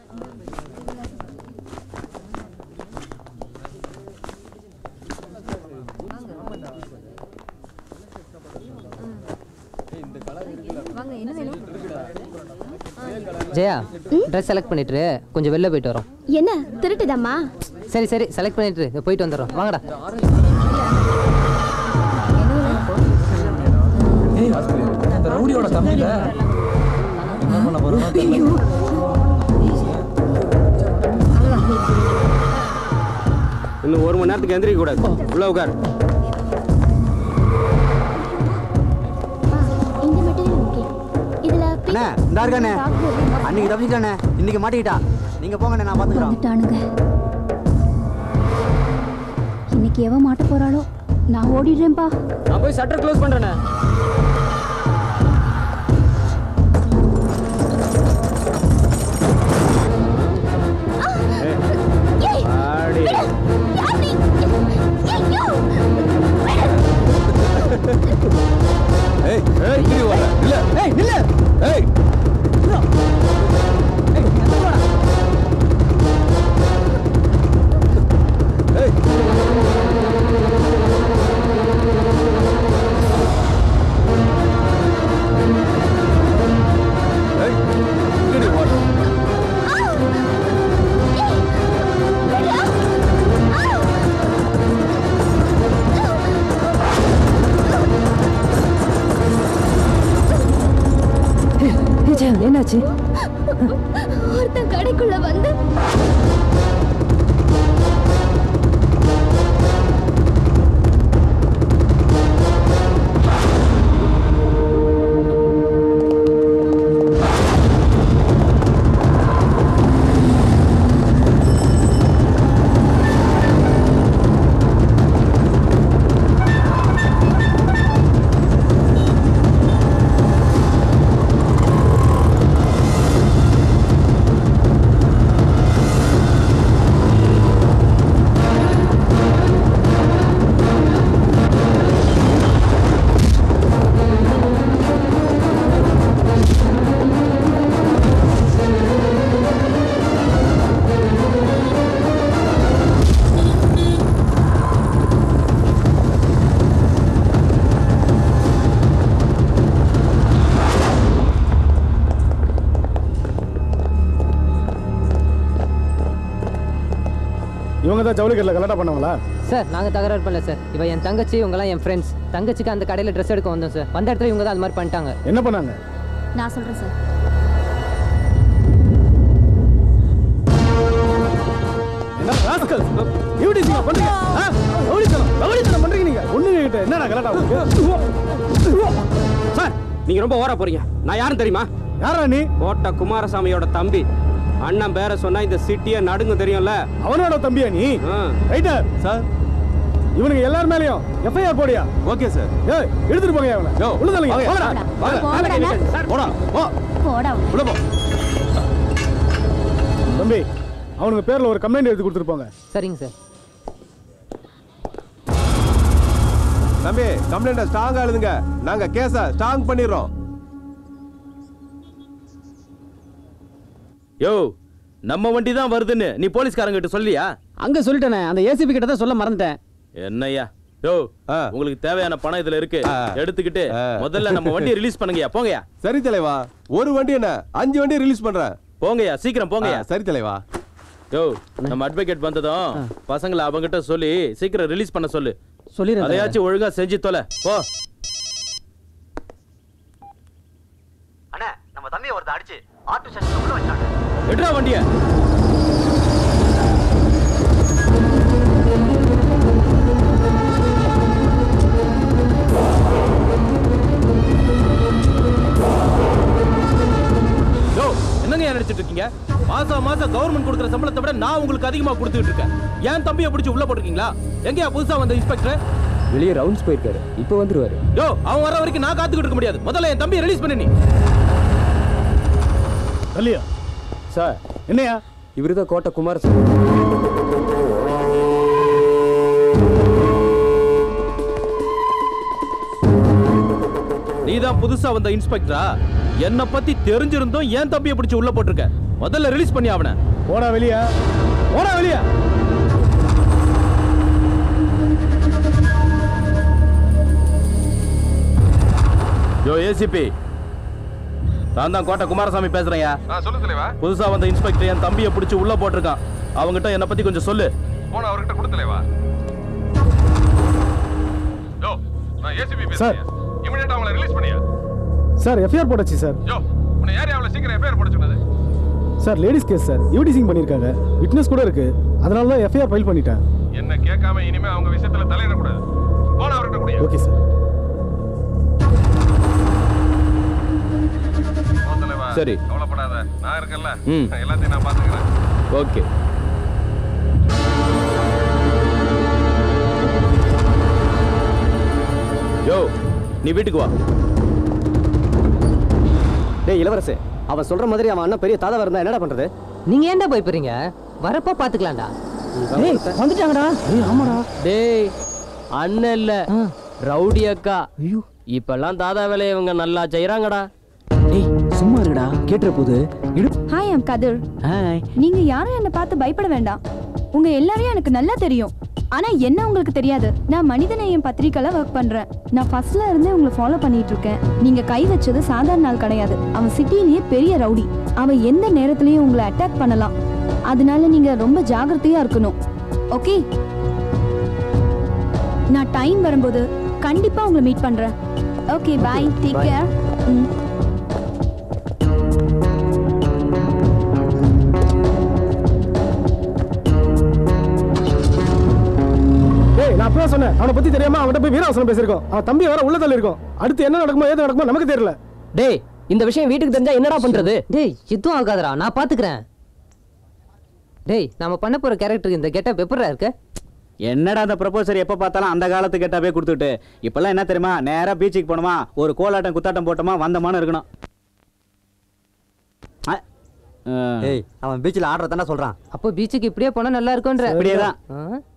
வாங்க என்ன வேணும் ஜெயா ட்ரெஸ் செலக்ட் பண்ணிட்டு கொஞ்சம் வெளில போயிட்டு வரோம் என்ன திருட்டுதாம்மா சரி சரி செலக்ட் பண்ணிட்டு இரு, போயிட்டு வந்துடுறோம் வாங்கடா ரவுடியோட தம்பில என்ன பண்ண போறோம் இன்னும் ஒரு மணி நேரத்துக்கு எந்திரிக்க கூடாது உள்ள உட்கார் இந்த மெட்டீரியல் ஓகே இதுல அண்ணே இந்த இருக்கானே அன்னைக்கு தப்பிச்சிட்டானே இன்னைக்கு மாட்டிக்கிட்டா நீங்க போங்கண்ணே நான் பாத்துக்கிறோம் வந்துட்டானுங்க இன்னைக்கு எவன் மாட்ட போறாளோ நான் ஓடிடுறேன்பா நான் போய் ஷட்டர் க்ளோஸ் பண்றேனே ஆடி ஏய் ஏய் இடி வர இல்ல ஏய் நில்ல ஏய் ஏய் ஏய் இடி வர என்னாச்சு ஒருத்தன் கடைக்குள்ள வந்து இவங்க தான் ஜவுளி கடையில் கலாட்டா பண்ணவங்களா சார் நாங்கள் தகராறு பண்ணல சார் இவ என் தங்கச்சி இவங்கெல்லாம் என் ஃப்ரெண்ட்ஸ் தங்கச்சிக்கு அந்த கடையில் ட்ரெஸ் எடுக்க வந்தோம் சார் வந்த இடத்துல இவங்க தான் அது மாதிரி பண்ணிட்டாங்க என்ன பண்ணாங்க நான் சொல்றேன் சார் என்ன ராஸ்கல் எப்படி நீங்க பண்றீங்க ஆ? ரவுடித்தனம் ரவுடித்தனம் பண்றீங்க நீங்க ஒண்ணுங்க கிட்ட என்னடா கலாட்டா உங்களுக்கு சார் நீங்க ரொம்ப ஓர போறீங்க நான் யாரும் தெரியுமா யாரா நீ கோட்டை குமாரசாமியோட தம்பி அண்ணன் பேரை சொன்னா இந்த சிட்டியே நடுங்கும் தெரியும்ல அவனோட தம்பியா நீ ஆ. ரைட்டர் சார் இவனுங்க எல்லார் மேலயும் எஃப்ஐஆர் போடியா ஓகே சார் ஏய் எடுத்துட்டு போங்க அவனை யோ, உள்ள தள்ளுங்க வாங்க. போங்கடா. வாங்க. போடா போ போடா உள்ள போ தம்பி அவனுக்கு பேர்ல ஒரு கம்ப்ளைண்ட் எழுதி கொடுத்துருப்பாங்க சரிங்க சார் தம்பி கம்ப்ளைண்ட ஸ்ட்ராங்கா எழுதுங்க நாங்க கேஸ ஸ்ட்ராங் பண்ணிடுறோம் யோ நம்ம வண்டி தான் வருதுன்னு நீ போலீஸ்காரங்க கிட்ட சொல்லியா அங்க சொல்லிட்டேனே அந்த ஏசிபி கிட்ட தான் சொல்ல மறந்துட்டேன் என்னய்யா யோ ஆ. உங்களுக்கு தேவையான பணம் இதுல இருக்கு ஆ. எடுத்துக்கிட்டு ஆ. முதல்ல நம்ம வண்டியை ரிலீஸ் பண்ணுங்கயா போங்கயா சரி தலைவா ஒரு வண்டி என்ன அஞ்சு வண்டி ரிலீஸ் பண்றேன் போங்கயா சீக்கிரம் போங்கயா ஆ, சரி தலைவா யோ நம்ம அட்வொகேட் வந்ததும் பசங்களை அவங்கிட்ட சொல்லி சீக்கிரம் ரிலீஸ் பண்ண சொல்லு சொல்லிடுறேன் அதையாச்சும் ஒழுங்கா செஞ்சு தொலை போ அண்ணே நம்ம தம்பியை ஒருத்தன் அடிச்சு ஆட்டோ ஸ்டேஷன் உள்ள வச்சாங்க எடுறா வண்டிய யோ என்னங்க நினைச்சிட்டு இருக்கீங்க மாசம் மாசம் கவர்மெண்ட் கொடுக்குற சம்பளத்தை விட நான் உங்களுக்கு அதிகமா கொடுத்துட்டு இருக்கேன் ஏன் தம்பியை பிடிச்சி உள்ள போட்டிருக்கீங்களா எங்கயா புதுசா வந்த இன்ஸ்பெக்டர் வெளியே ரவுண்ட்ஸ் போயிருக்காரு இப்போ வந்துருவாரு யோ அவன் வர வரைக்கும் நான் காத்துக்கிட்டு இருக்க முடியாது முதல்ல என் தம்பியை ரிலீஸ் பண்ணு நீ தள்ளியா சார் என்னையா இவரு தான் கோட்டை குமாரசாமி நீ தான் புதுசா வந்த இன்ஸ்பெக்டரா என்ன பத்தி தெரிஞ்சிருந்தும் ஏன் தம்பியை பிடிச்சி உள்ள போட்டிருக்க முதல்ல ரிலீஸ் பண்ணி அவனை போடா வெளியா போடா வெளியா யோ ஏசிபி நான் தான் கோட்டை குமாரசாமி பேசுறேன்யா சொல்லு தலைவா புதுசா வந்த இன்ஸ்பெக்டர் என் தம்பியை பிடிச்சி உள்ள போட்டிருக்கான் அவங்கிட்ட என்னை பத்தி கொஞ்சம் சொல்லு போன அவர்கிட்ட கொடுத்தலைவா யோ நான் ஏசிபி சார். பேசுறேன் இமிடியேட்டா அவங்கள ரிலீஸ் பண்ணியா சார் எஃப்ஐஆர் போட்டாச்சு சார் யோ உன்னை யார் அவளை சீக்கிரம் எஃப்ஐஆர் போட சொன்னது சார் லேடிஸ் கேஸ் சார் யூடிசிங் பண்ணியிருக்காங்க விட்னஸ் கூட இருக்கு அதனால தான் எஃப்ஐஆர் ஃபைல் பண்ணிட்டேன் என்ன கேட்காம இனிமே அவங்க விஷயத்துல தலையிடக்கூடாது போன அவர்கிட்ட குடியா ஓகே சார் போ தலைவா சரி. கவலைப்படாத நான் இருக்கேன்ல ம். எல்லாத்தையும் நான் பாத்துக்கிறேன் ஓகே யோ நீ வீட்டுக்கு வா டேய் இளவரசு அவன் சொல்ற மாதிரி அவன் அண்ணன் பெரிய தாதாவா இருந்தா என்னடா பண்றது நீங்க ஏன்டா பயப்படுறீங்க வரப்போ பாத்துக்கலாம்டா டேய் வந்துட்டாங்கடா ஆமாடா டேய் அண்ணன் இல்ல ரவுடி அக்கா இப்பெல்லாம் தாதா வேலையை இவங்க நல்லா செய்றாங்கடா டேய் சும்மா இருடா கேட்டுற போது இடு ஹாய் ஐம் கதிர் ஹாய் நீங்க யாரும் என்னை பார்த்து பயப்பட வேண்டாம் உங்க எல்லாரையும் எனக்கு நல்லா தெரியும் ஆனா என்ன உங்களுக்கு தெரியாது நான் மனிதநேயம் பத்திரிக்கைல ஒர்க் பண்றேன் நான் ஃபர்ஸ்ட்ல இருந்தே உங்களை ஃபாலோ பண்ணிட்டு இருக்கேன் நீங்க கை வச்சது சாதாரண நாள் கிடையாது அவன் சிட்டிலேயே பெரிய ரவுடி அவன் எந்த நேரத்திலயும் உங்களை அட்டாக் பண்ணலாம் அதனால நீங்க ரொம்ப ஜாகிரதையா இருக்கணும் ஓகே நான் டைம் வரும்போது கண்டிப்பா உங்களை மீட் பண்றேன் ஓகே பை டேக் கேர் டேய் நான் அப்பதான் சொன்னேன் அவனை பத்தி தெரியாம அவன்கிட்ட போய் வீராவசனம் பேசியிருக்கோம் அவன் தம்பி வேற உள்ளதல்ல இருக்கும் அடுத்து என்ன நடக்குமோ ஏது நடக்குமோ நமக்கு தெரியல டேய் இந்த விஷயம் வீட்டுக்கு தெரிஞ்சா என்னடா பண்றது டேய் எதுவும் ஆகாதடா நான் பாத்துக்கிறேன் டேய் நாம பண்ண போற கேரக்டருக்கு இந்த கெட்டப் எப்படிடா இருக்கு என்னடா அந்த ப்ரொபோசர் எப்போ பார்த்தாலும் அந்த காலத்து கெட்டாவே கொடுத்துட்டு இப்பெல்லாம் என்ன தெரியுமா நேரா பீச்சுக்கு போனோமா ஒரு கோலாட்டம் குத்தாட்டம் போட்டோமா வந்தமான்னு இருக்கணும் அ, ஆ. ஏய் அவன் பீச்சில் ஆடுறதானே சொல்றான் அப்போ பீச்சுக்கு இப்படியே போனா நல்லா இருக்கும்ன்ற இப்படியேதான். ஆ?